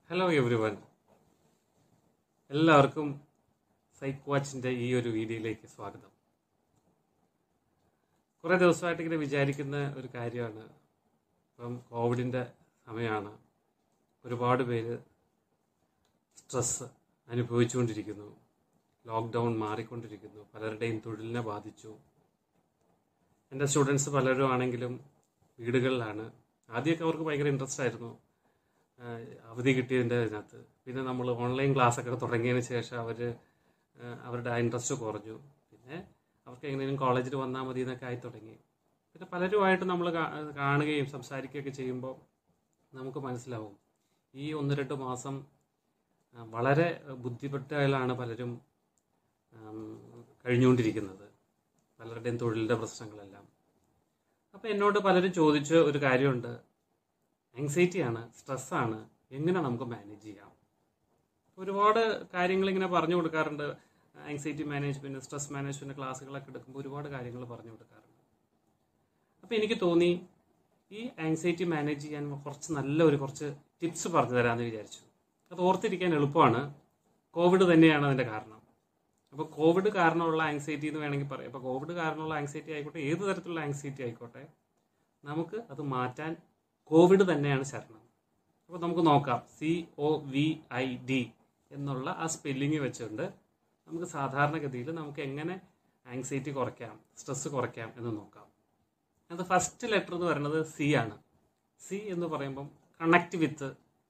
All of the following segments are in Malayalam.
ഹലോ എവ്രി വൺ എല്ലാവർക്കും സൈക്ക് വാച്ചിൻ്റെ ഈ ഒരു വീഡിയോയിലേക്ക് സ്വാഗതം കുറേ ദിവസമായിട്ട് ഇങ്ങനെ വിചാരിക്കുന്ന ഒരു കാര്യമാണ് ഇപ്പം കോവിഡിൻ്റെ സമയമാണ് ഒരുപാട് പേര് സ്ട്രെസ് അനുഭവിച്ചുകൊണ്ടിരിക്കുന്നു ലോക്ക്ഡൗൺ മാറിക്കൊണ്ടിരിക്കുന്നു പലരുടെയും തൊഴിലിനെ ബാധിച്ചു എൻ്റെ സ്റ്റുഡൻസ് പലരും ആണെങ്കിലും വീടുകളിലാണ് ആദ്യമൊക്കെ അവർക്ക് ഭയങ്കര ഇൻട്രസ്റ്റ് ആയിരുന്നു ആഹ് അവധി കിട്ടിയതിൻ്റെ അതിനകത്ത് പിന്നെ നമ്മൾ ഓൺലൈൻ ക്ലാസ്സൊക്കെ തുടങ്ങിയതിന് ശേഷം അവർ അവരുടെ ആ ഇൻട്രസ്റ്റ് കുറഞ്ഞു പിന്നെ അവർക്ക് എങ്ങനെയും കോളേജിൽ വന്നാൽ മതി എന്നൊക്കെ ആയി തുടങ്ങി പിന്നെ പലരുമായിട്ട് നമ്മൾ കാണുകയും സംസാരിക്കുകയൊക്കെ ചെയ്യുമ്പോൾ നമുക്ക് മനസ്സിലാവും ഈ ഒന്ന് രണ്ട് മാസം ആ, വളരെ ബുദ്ധിമുട്ടുകളാണ് പലരും ആം, കഴിഞ്ഞുകൊണ്ടിരിക്കുന്നത് പലരുടെയും തൊഴിലിൻ്റെ പ്രശ്നങ്ങളെല്ലാം അപ്പോൾ എന്നോട് പലരും ചോദിച്ച ഒരു കാര്യമുണ്ട് ആങ്സൈറ്റിയാണ് സ്ട്രെസ്സാണ് എങ്ങനെ നമുക്ക് മാനേജ് ചെയ്യാം ഒരുപാട് കാര്യങ്ങൾ ഇങ്ങനെ പറഞ്ഞു കൊടുക്കാറുണ്ട് ആങ്സൈറ്റി മാനേജ്മെന്റ് സ്ട്രെസ് മാനേജ്മെന്റ് ക്ലാസ്സുകളൊക്കെ എടുക്കുമ്പോൾ ഒരുപാട് കാര്യങ്ങൾ പറഞ്ഞു കൊടുക്കാറുണ്ട് അപ്പോൾ എനിക്ക് തോന്നി ഈ ആങ്സൈറ്റി മാനേജ് ചെയ്യാൻ കുറച്ച് നല്ല ഒരു കുറച്ച് ടിപ്സ് പറഞ്ഞു തരാമെന്ന് വിചാരിച്ചു അത് ഓർത്തിരിക്കാൻ എളുപ്പമാണ് കോവിഡ് തന്നെയാണ് അതിൻ്റെ കാരണം അപ്പോൾ കോവിഡ് കാരണമുള്ള ആങ്സൈറ്റി എന്ന് വേണമെങ്കിൽ പറയാം അപ്പോൾ കോവിഡ് കാരണമുള്ള ആങ്സൈറ്റി ആയിക്കോട്ടെ ഏത് തരത്തിലുള്ള ആങ്സൈറ്റി ആയിക്കോട്ടെ നമുക്ക് അത് മാറ്റാൻ കോവിഡ് തന്നെയാണ് ശരണം അപ്പോൾ നമുക്ക് നോക്കാം C O V I D എന്നുള്ള ആ സ്പെല്ലിങ് വെച്ചുകൊണ്ട് നമുക്ക് സാധാരണഗതിയിൽ നമുക്ക് എങ്ങനെ ആങ്സൈറ്റി കുറയ്ക്കാം സ്ട്രെസ് കുറയ്ക്കാം എന്ന് നോക്കാം അത് ഫസ്റ്റ് ലെറ്റർ എന്ന് പറയുന്നത് സി ആണ് സി എന്ന് പറയുമ്പം connect with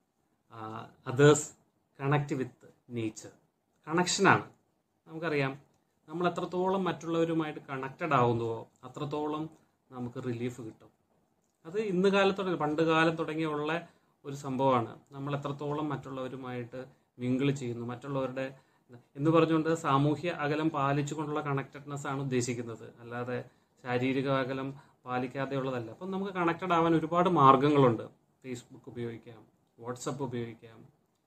others connect with nature കണക്ഷനാണ് നമുക്കറിയാം നമ്മൾ എത്രത്തോളം മറ്റുള്ളവരുമായിട്ട് കണക്റ്റഡ് ആവുന്നുവോ അത്രത്തോളം നമുക്ക് റിലീഫ് കിട്ടും അത് ഇന്ന് കാലത്തോടെ പണ്ട് കാലം തുടങ്ങിയുള്ള ഒരു സംഭവമാണ് നമ്മൾ എത്രത്തോളം മറ്റുള്ളവരുമായിട്ട് മിങ്കിൾ ചെയ്യുന്നു മറ്റുള്ളവരുടെ എന്ന് പറഞ്ഞുകൊണ്ട് സാമൂഹ്യ അകലം പാലിച്ചുകൊണ്ടുള്ള കണക്റ്റഡ്നെസ് ആണ് ഉദ്ദേശിക്കുന്നത് അല്ലാതെ ശാരീരിക അകലം പാലിക്കാതെയുള്ളതല്ല അപ്പം നമുക്ക് കണക്റ്റഡ് ആവാൻ ഒരുപാട് മാർഗങ്ങളുണ്ട് ഫേസ്ബുക്ക് ഉപയോഗിക്കാം വാട്സപ്പ് ഉപയോഗിക്കാം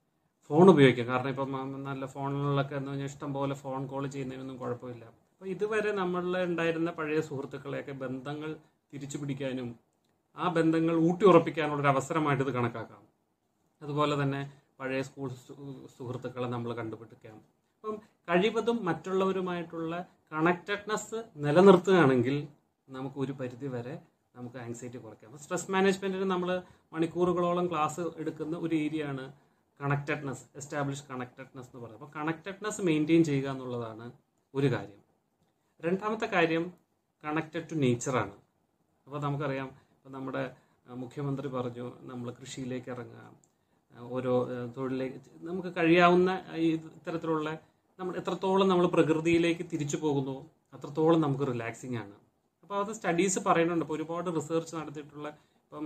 ഫോൺ ഉപയോഗിക്കാം കാരണം ഇപ്പം നല്ല ഫോണിലൊക്കെ എന്ന് പറഞ്ഞാൽ ഇഷ്ടം പോലെ ഫോൺ കോൾ ചെയ്യുന്നതിനൊന്നും കുഴപ്പമില്ല അപ്പോൾ ഇതുവരെ നമ്മളിൽ ഉണ്ടായിരുന്ന പഴയ സുഹൃത്തുക്കളെയൊക്കെ ബന്ധങ്ങൾ തിരിച്ചു പിടിക്കാനും ആ ബന്ധങ്ങൾ ഊട്ടി ഉറപ്പിക്കാനുള്ള ഒരു അവസരമായിട്ട് ഇത് കണക്കാക്കാം അതുപോലെ തന്നെ പഴയ സ്കൂൾ സു- സുഹൃത്തുക്കളെ നമ്മൾ കണ്ടുപിടിക്കാം അപ്പം കഴിവതും മറ്റുള്ളവരുമായിട്ടുള്ള കണക്റ്റഡ്നെസ് നിലനിർത്തുകയാണെങ്കിൽ നമുക്ക് ഒരു പരിധി വരെ നമുക്ക് ആങ്സൈറ്റി കുറയ്ക്കാം സ്ട്രെസ് മാനേജ്മെന്റിന് നമ്മൾ മണിക്കൂറുകളോളം ക്ലാസ് എടുക്കുന്ന ഒരു ഏരിയയാണ് കണക്റ്റഡ്നെസ് എസ്റ്റാബ്ലിഷ് കണക്റ്റഡ്നെസ് എന്ന് പറയുന്നത് അപ്പോൾ കണക്റ്റഡ്നെസ് മെയിൻറ്റെയിൻ ചെയ്യുക എന്നുള്ളതാണ് ഒരു കാര്യം രണ്ടാമത്തെ കാര്യം കണക്റ്റഡ് ടു നേച്ചറാണ് അപ്പോൾ നമുക്കറിയാം ഇപ്പം നമ്മുടെ ആ, മുഖ്യമന്ത്രി പറഞ്ഞു നമ്മൾ കൃഷിയിലേക്ക് ഇറങ്ങാം ആ, ഓരോ ആ, തൊഴിലേക്ക് നമുക്ക് കഴിയാവുന്ന ഈ ഇത്തരത്തിലുള്ള നമ്മൾ എത്രത്തോളം നമ്മൾ പ്രകൃതിയിലേക്ക് തിരിച്ചു പോകുന്നു അത്രത്തോളം നമുക്ക് റിലാക്സിങ് ആണ് അപ്പോൾ അത് സ്റ്റഡീസ് പറയുന്നുണ്ട് ഇപ്പോൾ ഒരുപാട് റിസർച്ച് നടത്തിയിട്ടുള്ള ഇപ്പം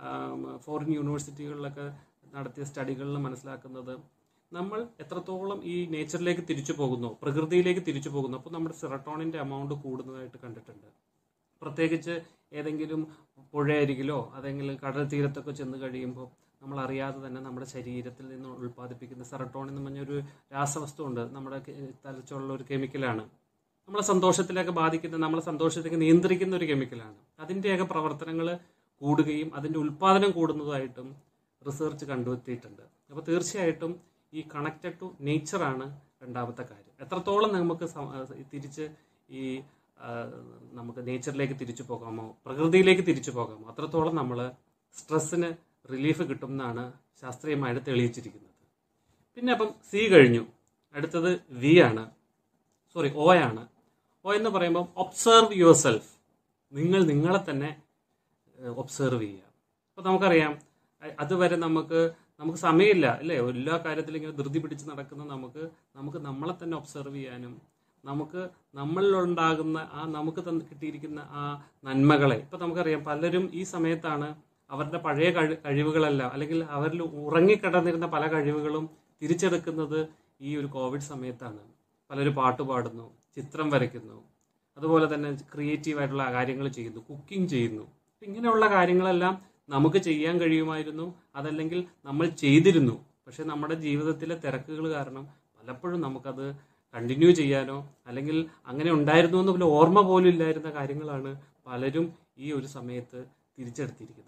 ഫോറിൻ യൂണിവേഴ്സിറ്റികളിലൊക്കെ നടത്തിയ സ്റ്റഡികളിൽ മനസ്സിലാക്കുന്നത് നമ്മൾ എത്രത്തോളം ഈ നേച്ചറിലേക്ക് തിരിച്ചു പോകുന്നു പ്രകൃതിയിലേക്ക് തിരിച്ചു പോകുന്നു അപ്പോൾ നമ്മുടെ സെറട്ടോണിൻ്റെ എമൗണ്ട് കൂടുന്നതായിട്ട് കണ്ടിട്ടുണ്ട് പ്രത്യേകിച്ച് ഏതെങ്കിലും പുഴയരികിലോ അതെങ്കിലും കടൽ തീരത്തൊക്കെ ചെന്ന് കഴിയുമ്പോൾ നമ്മൾ അറിയാതെ തന്നെ നമ്മുടെ ശരീരത്തിൽ നിന്ന് ഉൽപ്പാദിപ്പിക്കുന്ന സെറട്ടോൺ എന്ന് പറഞ്ഞൊരു രാസവസ്തു ഉണ്ട് നമ്മുടെ കെ- തലച്ചോറിലുള്ള ഒരു കെമിക്കലാണ് നമ്മളെ സന്തോഷത്തിലൊക്കെ ബാധിക്കുന്ന നമ്മളെ സന്തോഷത്തേക്ക് നിയന്ത്രിക്കുന്ന ഒരു കെമിക്കലാണ് അതിൻ്റെയൊക്കെ പ്രവർത്തനങ്ങൾ കൂടുകയും അതിൻ്റെ ഉൽപ്പാദനം കൂടുന്നതായിട്ടും റിസർച്ച് കണ്ടെത്തിയിട്ടുണ്ട് അപ്പോൾ തീർച്ചയായിട്ടും ഈ കണക്റ്റഡ് ടു നേച്ചറാണ് രണ്ടാമത്തെ കാര്യം എത്രത്തോളം നമുക്ക് സം- ആ, തിരിച്ച് ഈ ആ, നമുക്ക് നേച്ചറിലേക്ക് തിരിച്ചു പോകാമോ പ്രകൃതിയിലേക്ക് തിരിച്ചു പോകാമോ അത്രത്തോളം നമ്മൾ സ്ട്രെസ്സിന് റിലീഫ് കിട്ടുമെന്നാണ് ശാസ്ത്രീയമായിട്ട് തെളിയിച്ചിരിക്കുന്നത് പിന്നെ അപ്പം സി കഴിഞ്ഞു അടുത്തത് വി ആണ് സോറി ഒ ആണ് ഒ എന്ന് പറയുമ്പോൾ ഒബ്സർവ് യുവർ സെൽഫ് നിങ്ങൾ നിങ്ങളെ തന്നെ ഒബ്സർവ് ചെയ്യുക അപ്പോൾ നമുക്കറിയാം അ- അതുവരെ നമുക്ക് നമുക്ക് സമയമില്ല അല്ലേ എല്ലാ കാര്യത്തിലും ഇങ്ങനെ ധൃതി പിടിച്ച് നടക്കുന്ന നമുക്ക് നമുക്ക് നമ്മളെ തന്നെ ഒബ്സർവ് ചെയ്യാനും നമുക്ക് നമ്മളിലുണ്ടാകുന്ന ആ നമുക്ക് തന്ന് കിട്ടിയിരിക്കുന്ന ആ നന്മകളെ ഇപ്പം നമുക്കറിയാം പലരും ഈ സമയത്താണ് അവരുടെ പഴയ കഴി കഴിവുകളെല്ലാം അല്ലെങ്കിൽ അവരിൽ ഉറങ്ങിക്കിടന്നിരുന്ന പല കഴിവുകളും തിരിച്ചെടുക്കുന്നത് ഈ ഒരു കോവിഡ് സമയത്താണ് പലരും പാട്ട് പാടുന്നു ചിത്രം വരയ്ക്കുന്നു അതുപോലെ തന്നെ ക്രിയേറ്റീവ് ആയിട്ടുള്ള കാര്യങ്ങൾ ചെയ്യുന്നു കുക്കിംഗ് ചെയ്യുന്നു അപ്പൊ ഇങ്ങനെയുള്ള കാര്യങ്ങളെല്ലാം നമുക്ക് ചെയ്യാൻ കഴിയുമായിരുന്നു അതല്ലെങ്കിൽ നമ്മൾ ചെയ്തിരുന്നു പക്ഷെ നമ്മുടെ ജീവിതത്തിലെ തിരക്കുകൾ കാരണം പലപ്പോഴും നമുക്കത് കണ്ടിന്യൂ ചെയ്യാനോ അല്ലെങ്കിൽ അങ്ങനെ ഉണ്ടായിരുന്നു എന്ന് പോലും ഓർമ്മ പോലും ഇല്ലായിരുന്ന കാര്യങ്ങളാണ് പലരും ഈ ഒരു സമയത്ത് തിരിച്ചെടുത്തിരിക്കുന്നത്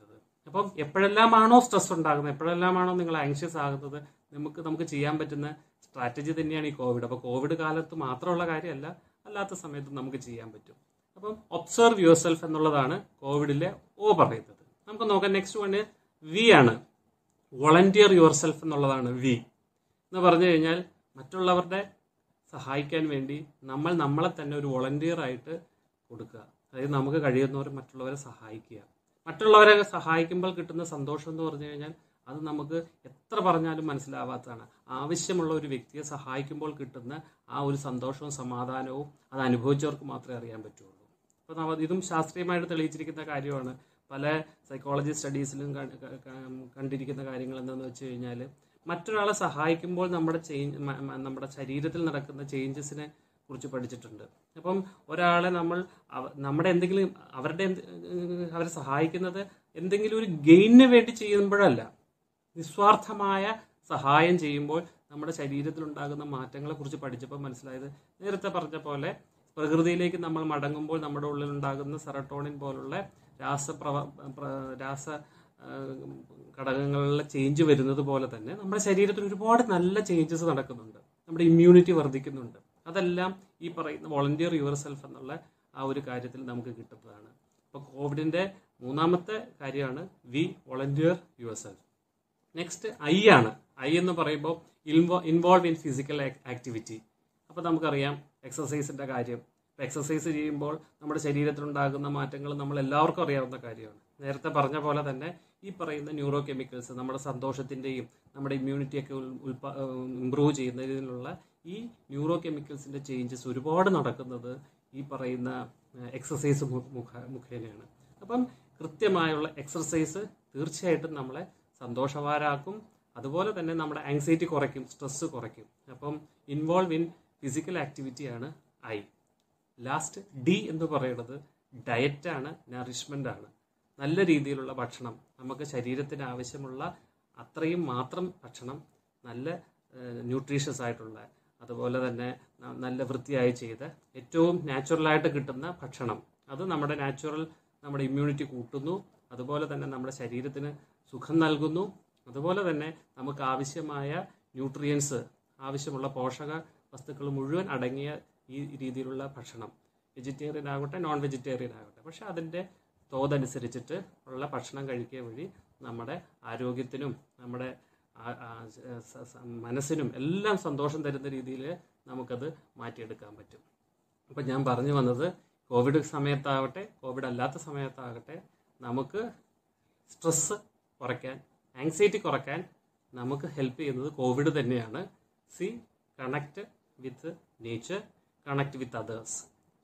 അപ്പം എപ്പോഴെല്ലാമാണോ സ്ട്രെസ് ഉണ്ടാകുന്നത് എപ്പോഴെല്ലാമാണോ നിങ്ങൾ ആങ്ഷ്യസ് ആകുന്നത് നമുക്ക് നമുക്ക് ചെയ്യാൻ പറ്റുന്ന സ്ട്രാറ്റജി തന്നെയാണ് ഈ കോവിഡ് അപ്പോൾ കോവിഡ് കാലത്ത് മാത്രമുള്ള കാര്യമല്ല അല്ലാത്ത സമയത്ത് നമുക്ക് ചെയ്യാൻ പറ്റും അപ്പം ഒബ്സർവ് യുവർ സെൽഫ് എന്നുള്ളതാണ് കോവിഡിലെ ഓ പറയുന്നത് നമുക്ക് നോക്കാം നെക്സ്റ്റ് വണ് വി ആണ് വോളണ്ടിയർ യുവർ സെൽഫ് എന്നുള്ളതാണ് വി എന്ന് പറഞ്ഞു കഴിഞ്ഞാൽ മറ്റുള്ളവരുടെ സഹായിക്കാൻ വേണ്ടി നമ്മൾ നമ്മളെ തന്നെ ഒരു വോളണ്ടിയർ ആയിട്ട് കൊടുക്കുക അതായത് നമുക്ക് കഴിയുന്നവർ മറ്റുള്ളവരെ സഹായിക്കുക മറ്റുള്ളവരെ സഹായിക്കുമ്പോൾ കിട്ടുന്ന സന്തോഷം എന്ന് പറഞ്ഞു കഴിഞ്ഞാൽ അത് നമുക്ക് എത്ര പറഞ്ഞാലും മനസ്സിലാവാത്തതാണ് ആവശ്യമുള്ള ഒരു വ്യക്തിയെ സഹായിക്കുമ്പോൾ കിട്ടുന്ന ആ ഒരു സന്തോഷവും സമാധാനവും അത് അനുഭവിച്ചവർക്ക് മാത്രമേ അറിയാൻ പറ്റുള്ളൂ അപ്പോൾ നമ്മ ഇതും ശാസ്ത്രീയമായിട്ട് തെളിയിച്ചിരിക്കുന്ന കാര്യമാണ് പല സൈക്കോളജി സ്റ്റഡീസിലും ക- ക- ക- കണ്ടിരിക്കുന്ന കാര്യങ്ങൾ എന്താണെന്ന് വെച്ച് കഴിഞ്ഞാൽ മറ്റൊരാളെ സഹായിക്കുമ്പോൾ നമ്മുടെ ചേഞ്ച് നമ്മുടെ ശരീരത്തിൽ നടക്കുന്ന ചേഞ്ചസിനെ കുറിച്ച് പഠിച്ചിട്ടുണ്ട് അപ്പം ഒരാളെ നമ്മൾ അവ- നമ്മുടെ എന്തെങ്കിലും അവരുടെ എന്ത്- അവരെ സഹായിക്കുന്നത് എന്തെങ്കിലും ഒരു ഗെയിനിന് വേണ്ടി ചെയ്യുമ്പോഴല്ല നിസ്വാർത്ഥമായ സഹായം ചെയ്യുമ്പോൾ നമ്മുടെ ശരീരത്തിൽ ഉണ്ടാകുന്ന മാറ്റങ്ങളെ കുറിച്ച് പഠിച്ചപ്പോൾ മനസ്സിലായത് നേരത്തെ പറഞ്ഞ പോലെ പ്രകൃതിയിലേക്ക് നമ്മൾ മടങ്ങുമ്പോൾ നമ്മുടെ ഉള്ളിൽ ഉണ്ടാകുന്ന സെറട്ടോണിൻ പോലുള്ള രാസപ്രവ പ്ര- രാസ ആ, ഘടകങ്ങളിലെ ചേഞ്ച് വരുന്നത് പോലെ തന്നെ നമ്മുടെ ശരീരത്തിൽ ഒരുപാട് നല്ല ചേഞ്ചസ് നടക്കുന്നുണ്ട് നമ്മുടെ ഇമ്മ്യൂണിറ്റി വർദ്ധിക്കുന്നുണ്ട് അതെല്ലാം ഈ പറയുന്ന വോളണ്ടിയർ യുവർ സെൽഫ് എന്നുള്ള ആ ഒരു കാര്യത്തിൽ നമുക്ക് കിട്ടുന്നതാണ് അപ്പോൾ കോവിഡിന്റെ മൂന്നാമത്തെ കാര്യമാണ് V volunteer yourself next I ആണ് ഐ എന്ന് പറയുമ്പോൾ invo involve in physical activity അപ്പോൾ നമുക്കറിയാം എക്സസൈസിന്റെ കാര്യം എക്സസൈസ് ചെയ്യുമ്പോൾ നമ്മുടെ ശരീരത്തിലുണ്ടാകുന്ന മാറ്റങ്ങൾ നമ്മൾ എല്ലാവർക്കും അറിയാവുന്ന കാര്യമാണ് നേരത്തെ പറഞ്ഞ പോലെ തന്നെ ഈ പറയുന്ന ന്യൂറോ കെമിക്കൽസ് നമ്മുടെ സന്തോഷത്തിന്റെയും നമ്മുടെ ഇമ്മ്യൂണിറ്റിയൊക്കെ ഉൽപാ ഇമ്പ്രൂവ് ചെയ്യുന്നതിനുള്ള ഈ ന്യൂറോ കെമിക്കൽസിന്റെ ചേഞ്ചസ് ഒരുപാട് നടക്കുന്നത് ഈ പറയുന്ന എക്സസൈസ് മുഖ മുഖേനയാണ് അപ്പം കൃത്യമായുള്ള എക്സർസൈസ് തീർച്ചയായിട്ടും നമ്മളെ സന്തോഷവാരാക്കും അതുപോലെ തന്നെ നമ്മുടെ ആങ്സൈറ്റി കുറയ്ക്കും സ്ട്രെസ് കുറയ്ക്കും അപ്പം ഇൻവോൾവ് ഇൻ ഫിസിക്കൽ ആക്ടിവിറ്റിയാണ് ഐ ലാസ്റ്റ് ഡി എന്ന് പറയുന്നത് ഡയറ്റാണ് നറിഷ്മെന്റ് ആണ് നല്ല രീതിയിലുള്ള ഭക്ഷണം നമുക്ക് ശരീരത്തിന് ആവശ്യമുള്ള അത്രയും മാത്രം ഭക്ഷണം നല്ല ന്യൂട്രീഷ്യസ് ആയിട്ടുള്ള അതുപോലെ തന്നെ ന- നല്ല വൃത്തിയായി ചെയ്ത് ഏറ്റവും നാച്ചുറലായിട്ട് കിട്ടുന്ന ഭക്ഷണം അത് നമ്മുടെ നാച്ചുറൽ നമ്മുടെ ഇമ്മ്യൂണിറ്റി കൂട്ടുന്നു അതുപോലെ തന്നെ നമ്മുടെ ശരീരത്തിന് സുഖം നൽകുന്നു അതുപോലെ തന്നെ നമുക്ക് ആവശ്യമായ ന്യൂട്രിയൻസ് ആവശ്യമുള്ള പോഷക വസ്തുക്കൾ മുഴുവൻ അടങ്ങിയ ഈ രീതിയിലുള്ള ഭക്ഷണം വെജിറ്റേറിയൻ ആകട്ടെ നോൺ വെജിറ്റേറിയൻ ആകട്ടെ പക്ഷെ അതിൻ്റെ തോതനുസരിച്ചിട്ട് ഉള്ള ഭക്ഷണം കഴിക്കുക വഴി നമ്മുടെ ആരോഗ്യത്തിനും നമ്മുടെ ആ- ആ സ- സ- മനസ്സിനും എല്ലാം സന്തോഷം തരുന്ന രീതിയിൽ നമുക്കത് മാറ്റിയെടുക്കാൻ പറ്റും അപ്പം ഞാൻ പറഞ്ഞു വന്നത് കോവിഡ് സമയത്താവട്ടെ കോവിഡ് അല്ലാത്ത സമയത്താകട്ടെ നമുക്ക് സ്ട്രെസ് കുറയ്ക്കാൻ ആങ്സൈറ്റി കുറയ്ക്കാൻ നമുക്ക് ഹെൽപ്പ് ചെയ്യുന്നത് കോവിഡ് തന്നെയാണ് C connect with nature connect with others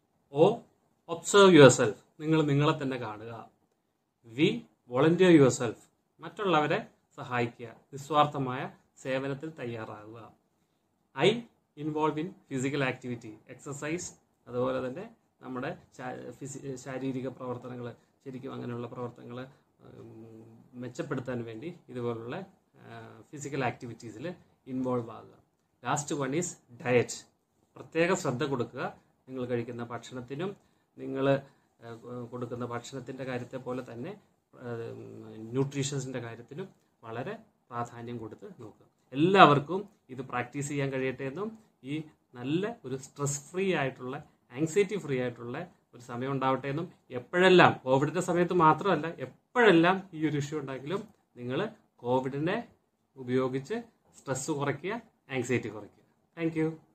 O observe yourself നിങ്ങൾ നിങ്ങളെ തന്നെ കാണുക വി വോളണ്ടിയർ യുവർ സെൽഫ് മറ്റുള്ളവരെ സഹായിക്കുക നിസ്വാർത്ഥമായ സേവനത്തിൽ തയ്യാറാകുക I involve in physical activity exercise അതുപോലെ തന്നെ നമ്മുടെ ശാ- ഫിസി- ശാരീരിക പ്രവർത്തനങ്ങൾ ശരിക്കും അങ്ങനെയുള്ള പ്രവർത്തനങ്ങൾ മെച്ചപ്പെടുത്താൻ വേണ്ടി ഇതുപോലുള്ള ഫിസിക്കൽ ആക്ടിവിറ്റീസിൽ ഇൻവോൾവ് ആകുക ലാസ്റ്റ് വൺ ഈസ് ഡയറ്റ് പ്രത്യേക ശ്രദ്ധ കൊടുക്കുക നിങ്ങൾ കഴിക്കുന്ന ഭക്ഷണത്തിനും നിങ്ങൾ കൊടുക്കുന്ന ഭക്ഷണത്തിൻ്റെ കാര്യത്തെ പോലെ തന്നെ ന്യൂട്രീഷൻസിൻ്റെ കാര്യത്തിലും വളരെ പ്രാധാന്യം കൊടുത്ത് നോക്കുക എല്ലാവർക്കും ഇത് പ്രാക്ടീസ് ചെയ്യാൻ കഴിയട്ടെ എന്നും ഈ നല്ല ഒരു സ്ട്രെസ് ഫ്രീ ആയിട്ടുള്ള ആങ്സൈറ്റി ഫ്രീ ആയിട്ടുള്ള ഒരു സമയം ഉണ്ടാവട്ടെ എന്നും എപ്പോഴെല്ലാം കോവിഡിന്റെ സമയത്ത് മാത്രമല്ല എപ്പോഴെല്ലാം ഈ ഒരു ഇഷ്യൂ ഉണ്ടെങ്കിലും നിങ്ങൾ കോവിഡിനെ ഉപയോഗിച്ച് സ്ട്രെസ് കുറയ്ക്കുക ആങ്സൈറ്റി കുറയ്ക്കുക താങ്ക് യു